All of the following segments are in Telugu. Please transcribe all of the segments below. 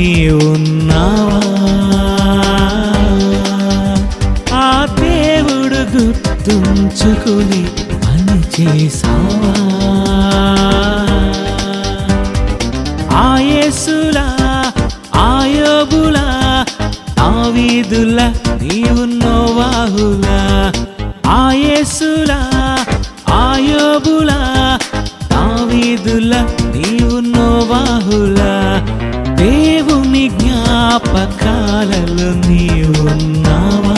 నీ ఉన్నావా ఆ దేవుడు గుర్తుంచుకుని పని చేసావా ఆయేసులా ఆయోబులా ఆవీదులా నీవు నోవాహులా ఆయేసులా ఆయోబులా ఆవీదులా నీవు నోవాహులా దేవుని జ్ఞాపకాలలో నీవున్నావా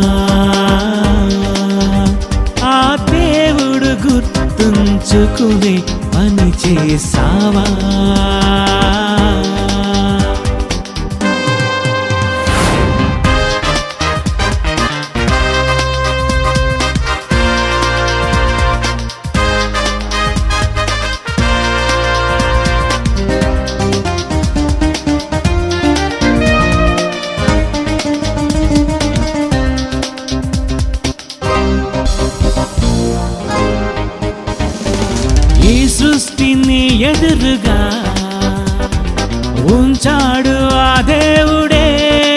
ఆ దేవుడు గుర్తుంచుకుని పని చేసావా ఈ సృష్టిని ఎదురుగా ఉంచాడు ఆ దేవుడే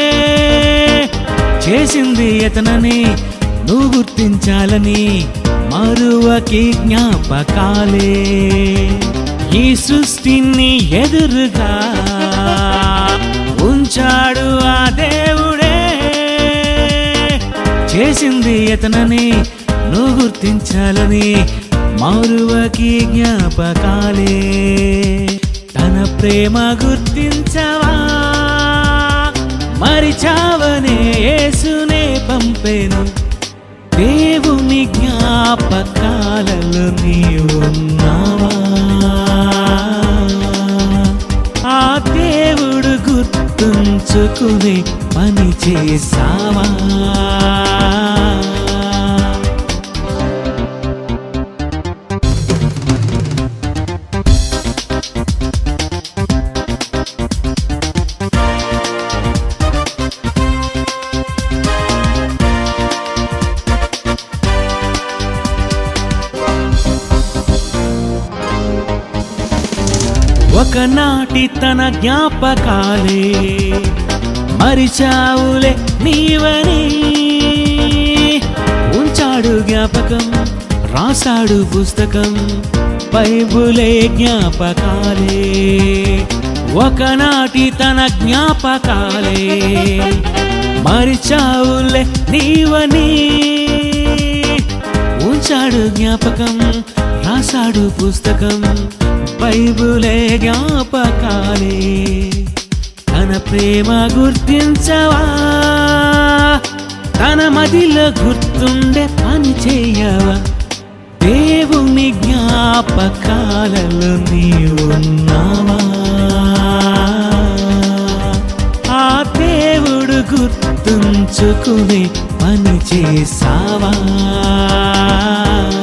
చేసింది ఎతనని నువ్వు గుర్తించాలని మరువకి జ్ఞాపకాలే ఈ సృష్టిని ఎదురుగా ఉంచాడు ఆ దేవుడే చేసింది ఎతనని నువ్వు గుర్తించాలని మరువకి జ్ఞాపకాలే తన ప్రేమ గుర్తించవా మరిచావనే యేసునే పంపేను దేవుని జ్ఞాపకాలలో నీవున్నావా ఆ దేవుడు గుర్తు గుర్తుంచుకుని పని చేసావా పని చేసావా? దేవుని జ్ఞాపకాలే మరిచావులే నీవని దేవుని జ్ఞాపకాలే నీవున్నావా ఆ దేవుడు గుర్తుంచుకుని పని చేసావా ఆ దేవుడు గుర్తుంచుకుని పని చేసావా ఆ దేవుడు గుర్తుంచుకుని పని చేసావా ఆ దేవుడు గుర్తుంచుకుని పని చేసావా ఒకనాటి తన జ్ఞాపకాలే మరిచావులే నీవని ఉంచాడు జ్ఞాపకం రాశాడు పుస్తకం బైబులే జ్ఞాపకాలే ఒకనాటి తన జ్ఞాపకాలే మరిచావులే నీవని ఉంచాడు జ్ఞాపకం రాశాడు పుస్తకం బైబులే జ్ఞాపకాలే తన ప్రేమ గుర్తించవా తన మదిలో గుర్తుండే పని చేయవా దేవుని జ్ఞాపకాలలో నీవున్నావా ఆ దేవుడు గుర్తుంచుకుని పని చేసావా